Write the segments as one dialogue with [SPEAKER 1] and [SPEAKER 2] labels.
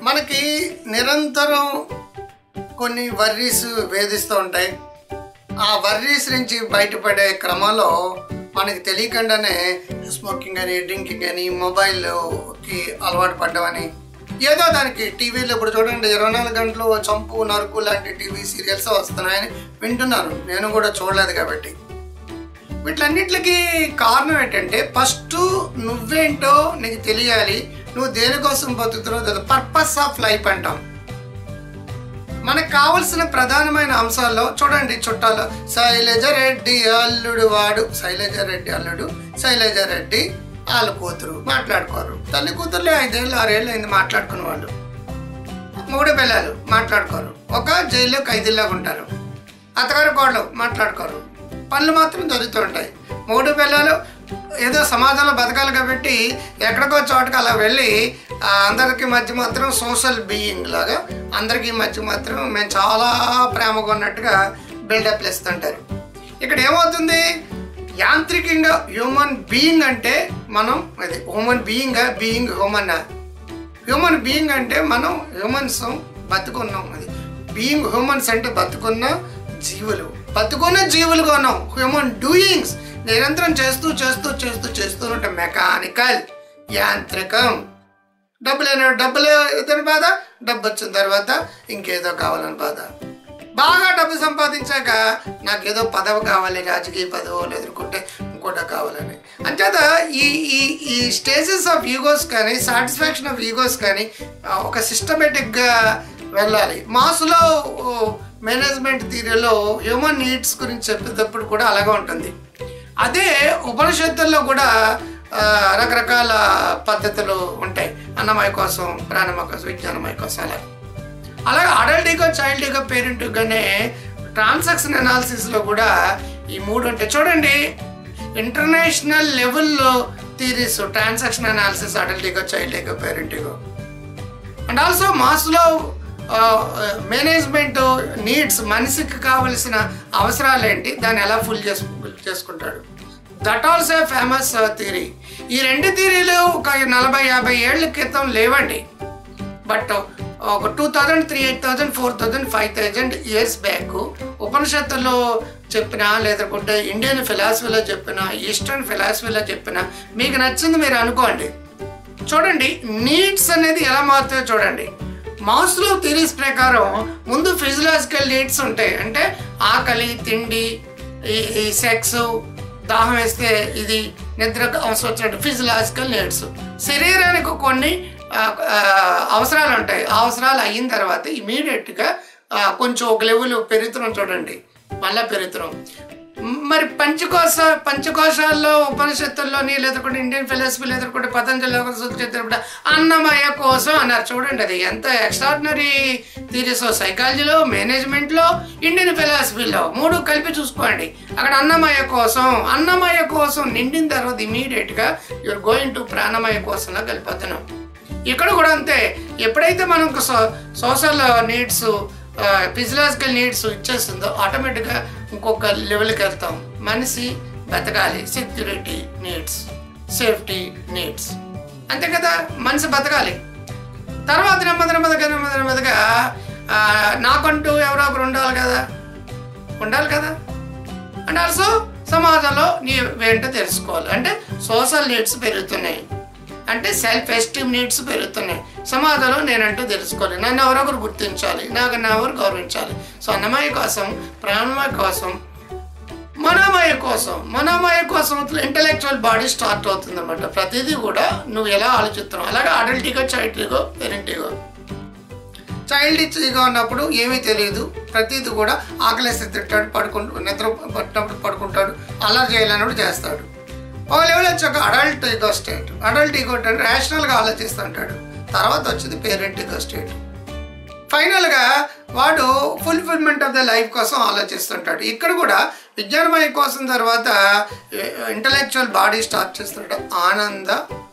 [SPEAKER 1] మనకి నిరంతరం కొన్ని వర్రీస్ వేధిస్తూ ఉంటాయి ఆ వర్రీస్ నుంచి బయటపడే క్రమంలో మనకి తెలియకుండానే స్మోకింగ్ అని డ్రింకింగ్ అని మొబైల్కి అలవాటు పడ్డమని ఏదో దానికి టీవీలో ఇప్పుడు చూడండి ఇరవై నాలుగు గంటలు చంపు నరుకు లాంటి టీవీ సీరియల్స్ వస్తున్నాయని వింటున్నారు నేను కూడా చూడలేదు కాబట్టి వీటిలన్నిటికి కారణం ఏంటంటే ఫస్ట్ నువ్వేంటో నీకు తెలియాలి నువ్వు దేనికోసం బతుకుతున్నావు పర్పస్ ఆఫ్ లైఫ్ అంటాం మనకు కావలసిన ప్రధానమైన అంశాల్లో చూడండి చుట్టాలు శైలజ రెడ్డి అల్లుడు వాడు శైలజ రెడ్డి అల్లుడు శైలజ రెడ్డి వాళ్ళ కూతురు మాట్లాడుకోరు తల్లి కూతుర్లే ఐదేళ్ళు ఆరేళ్ళు అయింది మాట్లాడుకున్న వాళ్ళు మూడు పిల్లలు మాట్లాడుకోరు ఒక జైల్లో ఖైదీలాగా ఉంటారు అత్తగారు కోళ్ళు మాట్లాడుకోరు పనులు మాత్రం జరుగుతూ ఉంటాయి మూడు పిల్లలు ఏదో సమాజంలో బతకాలి కాబట్టి ఎక్కడికో చోటకి అలా వెళ్ళి ఆ, అందరికీ మధ్య మాత్రం సోషల్ బీయింగ్ లాగా అందరికీ మధ్య మాత్రం మేము చాలా ప్రేమగా ఉన్నట్టుగా బిల్డప్ ఇస్తుంటారు ఇక్కడ ఏమవుతుంది యాంత్రికంగా హ్యూమన్ బీయింగ్ అంటే మనం అది human being being human human being అంటే మనం హ్యూమన్స్ బతుకున్నాం అది బీయింగ్ హ్యూమన్స్ అంటే బతుకున్న జీవులు బతుకున్న జీవులుగా ఉన్నాం హ్యూమన్ డూయింగ్స్ నిరంతరం చేస్తూ చేస్తూ చేస్తూ చేస్తూ ఉంటాం మెకానికల్ యాంత్రికం డబ్బులు అయినా డబ్బులు ఇతని బాధ డబ్బు వచ్చిన తర్వాత ఇంకేదో కావాలని బాధ బాగా డబ్బు సంపాదించాక నాకేదో పదవి కావాలి రాజకీయ పదవి ఎదుర్కొంటే ఇంకోట కావాలని అంచేత ఈ ఈ ఈ స్టేజెస్ ఆఫ్ ఈగోస్ కానీ సాటిస్ఫాక్షన్ ఆఫ్ ఈగోస్ కానీ ఆ, ఒక సిస్టమేటిక్గా వెళ్ళాలి మాసులో మేనేజ్మెంట్ థీరీలో హ్యూమన్ నీడ్స్ గురించి చెప్పేటప్పుడు కూడా అలాగే ఉంటుంది అదే ఉపనిషత్తుల్లో కూడా ఆ, రకరకాల పద్ధతులు ఉంటాయి అన్నమయ కోసం ప్రాణమయ కోసం విజ్ఞానమయ కోసం అలా అలాగే adult ego child ego parent ఈగోనే ట్రాన్సాక్షన్ అనాలిసిస్లో కూడా ఈ మూడు ఉంటాయి చూడండి ఇంటర్నేషనల్ లెవెల్లో theories transaction analysis adult ego child ego parent ego and also Maslow management needs మనిషికి కావలసిన అవసరాలు ఏంటి దాన్ని ఎలా ఫుల్ చేసు చేసుకుంటాడు దట్ ఆల్సో ఫేమస్ థీరీ ఈ రెండు థీరీలు ఒక నలభై యాభై ఏళ్ళ క్రితం లేవండి బట్ ఒక two thousand three eight thousand four thousand five thousand years back ఉపనిషత్తులో చెప్పిన లేదంటే ఇండియన్ ఫిలాసఫీలో చెప్పిన ఈస్టర్న్ ఫిలాసఫీలో చెప్పిన మీకు నచ్చింది మీరు అనుకోండి చూడండి నీడ్స్ అనేది ఎలా మారుతాయో చూడండి మౌస్లో థిరీస్ ప్రకారం ముందు ఫిజియలాజికల్ నీడ్స్ ఉంటాయి అంటే ఆకలి తిండి ఈ ఈ సెక్స్ దాహం వేస్తే ఇది నిద్ర అవసరం వచ్చినట్టు ఫిజియలాజికల్ నీడ్స్ శరీరానికి కొన్ని ఆ, ఆ, అవసరాలు ఉంటాయి ఆ అవసరాలు అయిన తర్వాత ఇమీడియట్గా కొంచెం ఒక లెవెల్ పెరుగుతున్నాం చూడండి మళ్ళా పెరుగుతున్నాం మరి పంచకోశ పంచకోశాల్లో ఉపనిషత్తుల్లోని లేదంటే ఇండియన్ ఫిలాసఫీ లేదంటే పతంజలి చెప్పినప్పుడు అన్నమయ కోసం అన్నారు చూడండి అది ఎంత ఎక్స్ట్రాడినరీ థీరీస్ సైకాలజీలో మేనేజ్మెంట్లో ఇండియన్ ఫిలాసఫీలో మూడు కలిపి చూసుకోండి అక్కడ అన్నమయ కోసం అన్నమయ కోసం నిండిన తర్వాత ఇమీడియట్గా యూఆర్ గోయింగ్ టు ప్రాణమయ కోసంలో కలిపోతున్నాం ఇక్కడ కూడా అంతే ఎప్పుడైతే మనం సోషల్ నీడ్స్ ఫిజియలాజికల్ నీడ్స్ ఇచ్చేస్తుందో ఆటోమేటిక్గా ఇంకొక లెవెల్కి వెళ్తాం మనిషి బతకాలి సెక్యూరిటీ నీడ్స్ సేఫ్టీ నీడ్స్ అంతే కదా మనిషి బతకాలి తర్వాత నెమ్మది నెమ్మదిగా నెమ్మది నెమ్మదిగా ఆ, నాకంటూ ఎవరో ఒకరు ఉండాలి కదా ఉండాలి కదా అండ్ ఆల్సో సమాజంలో నీ ఏంటో తెలుసుకోవాలి అంటే సోషల్ నీడ్స్ పెరుగుతున్నాయి అంటే సెల్ఫ్ ఎస్టీమ్ నీడ్స్ పెరుగుతున్నాయి సమాజంలో నేనంటూ తెలుసుకోవాలి నన్ను ఎవరొకరు గుర్తించాలి నాకు నా ఎవరు గౌరవించాలి సో అన్నమయ్య కోసం ప్రాణమయ కోసం మనోమయ కోసం మనోమయ కోసం ఇంటలెక్చువల్ బాడీ స్టార్ట్ అవుతుంది అనమాట ప్రతిదీ కూడా నువ్వు ఎలా ఆలోచిస్తున్నావు అలాగే adult ego child ego parent ego child ego ఉన్నప్పుడు ఏమీ తెలియదు ప్రతిదీ కూడా ఆకలేస్తే తింటాడు పడుకుంటూ నిద్ర పట్టినప్పుడు పడుకుంటాడు అల్లరి చేయాలన్నప్పుడు చేస్తాడు ఒక లెవెల్ వచ్చాక adult ego state adult ego అంటే రేషనల్గా ఆలోచిస్తుంటాడు తర్వాత వచ్చింది పేరెంట్ ఈగో స్టేట్ ఫైనల్గా వాడు ఫుల్ఫిల్మెంట్ ఆఫ్ ద లైఫ్ కోసం ఆలోచిస్తుంటాడు ఇక్కడ కూడా విజ్ఞానమయ కోసం తర్వాత ఇంటలెక్చువల్ బాడీ స్టార్ట్ చేస్తుంటాడు ఆనంద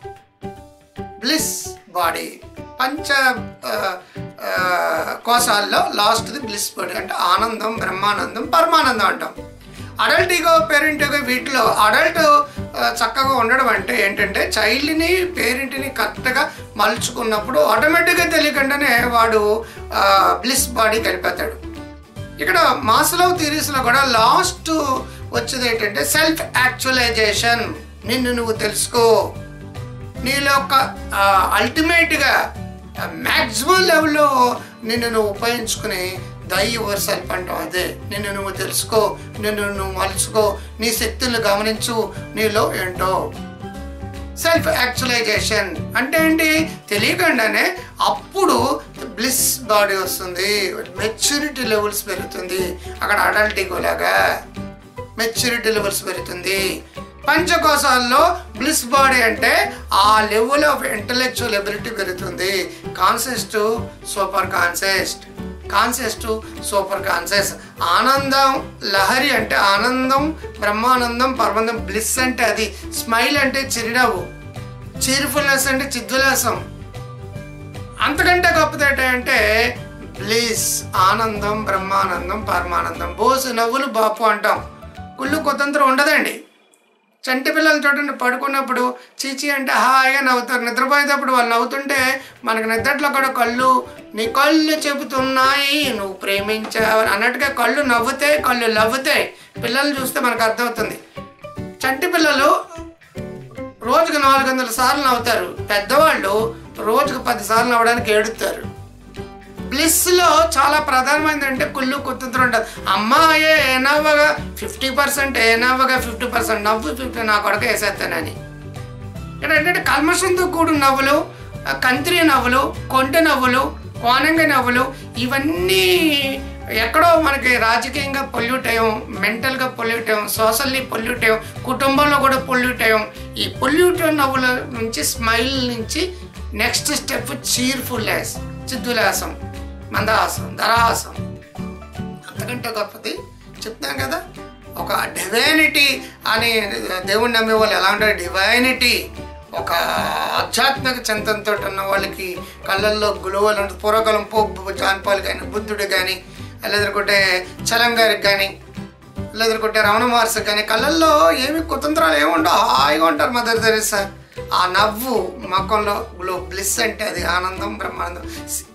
[SPEAKER 1] బ్లిస్ బాడీ పంచ ఆ, ఆ, కోశాల్లో లాస్ట్ది బ్లిస్ బాడీ అంటే ఆనందం బ్రహ్మానందం పరమానందం అంటాం అడల్ట్ ఈగో పేరెంట్ ఈగో వీటిలో అడల్ట్ ఆ, చక్కగా ఉండడం అంటే ఏంటంటే చైల్డ్ని పేరెంట్ని కరెక్ట్గా మలుచుకున్నప్పుడు ఆటోమేటిక్గా తెలియకుండానే వాడు బ్లిస్ బాడీ కలిపేస్తాడు ఇక్కడ మాస్లో థిరీస్లో కూడా లాస్ట్ వచ్చేది ఏంటంటే సెల్ఫ్ యాక్చువలైజేషన్ నిన్ను నువ్వు తెలుసుకో నీలో ఒక అల్టిమేట్గా మ్యాక్సిమం లెవెల్లో నిన్ను నువ్వు ఉపయోగించుకుని దై యువర్ సెల్ఫ్ అంటాం అదే నిన్ను నువ్వు తెలుసుకో నిన్ను నువ్వు మలుచుకో నీ శక్తులను గమనించు నీలో ఏంటో సెల్ఫ్ యాక్చువలైజేషన్ అంటే ఏంటి తెలియకుండానే అప్పుడు బ్లిస్ బాడీ వస్తుంది మెచ్యూరిటీ లెవెల్స్ పెరుగుతుంది అక్కడ అడల్టిగో లాగా మెచ్యూరిటీ లెవెల్స్ పెరుగుతుంది పంచకోశాల్లో బ్లిస్ బాడీ అంటే ఆ లెవెల్ ఆఫ్ ఇంటలెక్చువల్ ఎబిలిటీ పెరుగుతుంది conscious super conscious conscious to super conscious ఆనందం లహరి అంటే ఆనందం బ్రహ్మానందం పర్వందం బ్లిస్ అంటే అది స్మైల్ అంటే చిరునవ్వు చీర్ఫుల్నెస్ అంటే చిద్విలాసం అంతకంటే గొప్పది ఏంటంటే బ్లిస్ ఆనందం బ్రహ్మానందం పరమానందం బోసు నవ్వులు బాపు అంటాం కుళ్ళు కుతంత్రం ఉండదండి చంటి పిల్లలు చూడండి పడుకున్నప్పుడు చీచి అంటే హాయిగా నవ్వుతారు నిద్రపోయేటప్పుడు వాళ్ళు నవ్వుతుంటే మనకు నిద్రలో కూడా కళ్ళు నీ కళ్ళు చెబుతున్నాయి నువ్వు ప్రేమించావు అన్నట్టుగా కళ్ళు నవ్వుతాయి కళ్ళు నవ్వుతాయి పిల్లలు చూస్తే మనకు అర్థమవుతుంది చంటి పిల్లలు రోజుకు నాలుగు వందల సార్లు నవ్వుతారు పెద్దవాళ్ళు రోజుకు పది సార్లు నవ్వడానికి ఏడుతారు బ్లిస్లో చాలా ప్రధానమైనది అంటే కుళ్ళు కుత్తుతులు ఉంటుంది అమ్మాయే ఏ నవ్వగా ఫిఫ్టీ పర్సెంట్ ఏ నవ్వగా ఫిఫ్టీ పర్సెంట్ నవ్వు ఫిఫ్టీ నా కొడక వేసేస్తానని ఇక్కడ ఏంటంటే కల్మషంతో కూడిన నవ్వులు ఆ కంత్రి నవ్వులు కొంటె నవ్వులు కోనంగ నవ్వులు ఇవన్నీ ఎక్కడో మనకి రాజకీయంగా పొల్యూట్ అయ్యాం మెంటల్గా పొల్యూట్ అయ్యాం సోషల్లీ పొల్యూట్ అయ్యాం కుటుంబంలో కూడా పొల్యూట్ అయ్యాం ఈ పొల్యూట్ నవ్వుల నుంచి స్మైల్ నుంచి నెక్స్ట్ స్టెప్ చీర్ఫుల్నెస్ చిద్దులాసం మందహాసం ధరహాసం అంతకంటే గొప్పది చెప్తాను కదా ఒక డివైనిటీ అని దేవుణ్ణి నమ్మే వాళ్ళు ఎలా ఉంటారు డివైనిటీ ఒక ఆధ్యాత్మిక చింతనతో ఉన్న వాళ్ళకి కళ్ళల్లో గులువలు ఉంటుంది పూర్వకాలం పోపు జాన్పాల్ కానీ బుద్ధుడు కానీ లేదనుకుంటే చలం గారికి కానీ లేదనుకుంటే రమణ మహర్షి కానీ కళ్ళల్లో ఏమి కుతంత్రాలు ఏమి ఉండవు హాయిగా ఉంటారు మదర్ తెరీసా ఆ నవ్వు ముఖంలో గ్లో బ్లిస్ అంటే అది ఆనందం బ్రహ్మానందం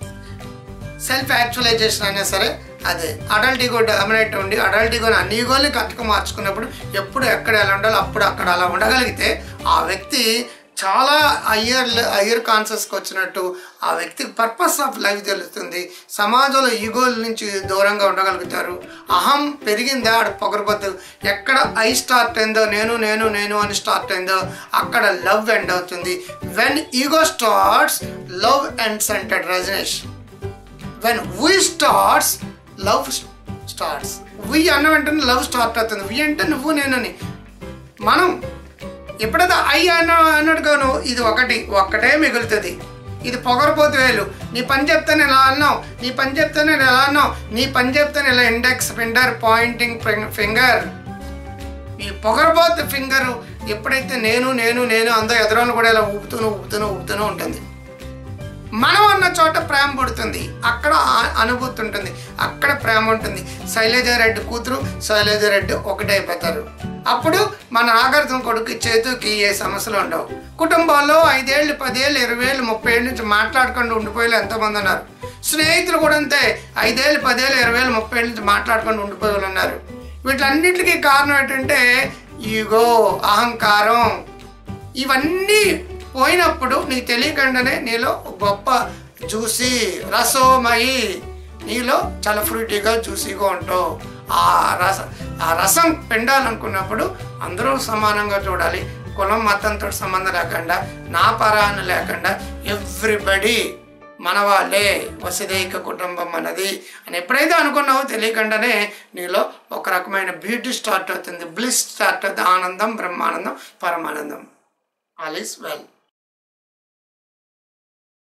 [SPEAKER 1] సెల్ఫ్ యాక్చువలైజేషన్ అయినా సరే అదే అడల్ట్ ఈగో డామినేట్ ఉండి అడల్ట్ ఈగోని అన్ని ఈగోల్ని కట్టుకు మార్చుకున్నప్పుడు ఎప్పుడు ఎక్కడ ఎలా ఉండాలో అప్పుడు అక్కడ అలా ఉండగలిగితే ఆ వ్యక్తి చాలా అయ్యర్ అయ్యర్ కాన్సెస్కి వచ్చినట్టు ఆ వ్యక్తికి పర్పస్ ఆఫ్ లైఫ్ తెలుస్తుంది సమాజంలో ఈగోల నుంచి దూరంగా ఉండగలుగుతారు అహం పెరిగిందా ఆడ పొగరబద్దు ఎక్కడ ఐ స్టార్ట్ అయిందో నేను నేను నేను అని స్టార్ట్ అయిందో అక్కడ లవ్ ఎండ్ అవుతుంది when ego starts love ends said Rajneesh when we starts love starts we అన్న వెంటనే లవ్ స్టార్ట్ అవుతుంది వి అంటే నువ్వు నేనని మనం ఎప్పుడైతే ఐ అన్న అన్నట్టుగాను ఇది ఒకటి ఒక్కటే మిగులుతుంది ఇది పొగరపోతు వేలు నీ పని చెప్తాను ఇలా అన్నావు నీ పని చెప్తాను ఇలా అన్నావు నీ పని చెప్తాను ఇలా ఇండెక్స్ ఫింగర్ పాయింటింగ్ ఫింగర్ ఈ పొగరబోతు ఫింగర్ ఎప్పుడైతే నేను నేను నేను అందరూ ఎదురాను కూడా ఇలా ఊపుతూనే ఊపుతూనే ఊపుతూనే ఉంటుంది మనం అన్న చోట ప్రేమ పుడుతుంది అక్కడ ఆ- అనుభూతి ఉంటుంది అక్కడ ప్రేమ ఉంటుంది శైలజారెడ్డి కూతురు శైలజారెడ్డి ఒకటైపోతారు అప్పుడు మన నాగార్జున కొడుకు చేతుకి ఏ సమస్యలు ఉండవు కుటుంబాల్లో ఐదేళ్ళు పదేళ్ళు ఇరవై ఏళ్ళు ముప్పై ఏళ్ళ నుంచి మాట్లాడకుండా ఉండిపోయేలు ఎంతమంది ఉన్నారు స్నేహితులు కూడా అంతే ఐదేళ్ళు పదేళ్ళు ఇరవై ఏళ్ళు ముప్పై ఏళ్ళ నుంచి మాట్లాడకుండా ఉండిపోయే వాళ్ళు ఉన్నారు వీటన్నిటికీ కారణం ఏంటంటే ఈగో అహంకారం ఇవన్నీ పోయినప్పుడు నీకు తెలియకుండానే నీలో గొప్ప జ్యూసీ రసోమయి నీలో చాలా ఫ్రూటీగా జ్యూసీగా ఉంటావు ఆ రస ఆ రసం పిండాలనుకున్నప్పుడు అందరూ సమానంగా చూడాలి కులం మతంతో సంబంధం లేకుండా నా పరాన్ని లేకుండా ఎవ్రీబడి మన వాళ్ళే వసుదైక కుటుంబం అన్నది అని ఎప్పుడైతే అనుకున్నావో తెలియకుండానే నీలో ఒక రకమైన బ్యూటీ స్టార్ట్ అవుతుంది బ్లిస్ స్టార్ట్ అవుతుంది ఆనందం బ్రహ్మానందం పరమానందం ఆల్ ఈస్ వెల్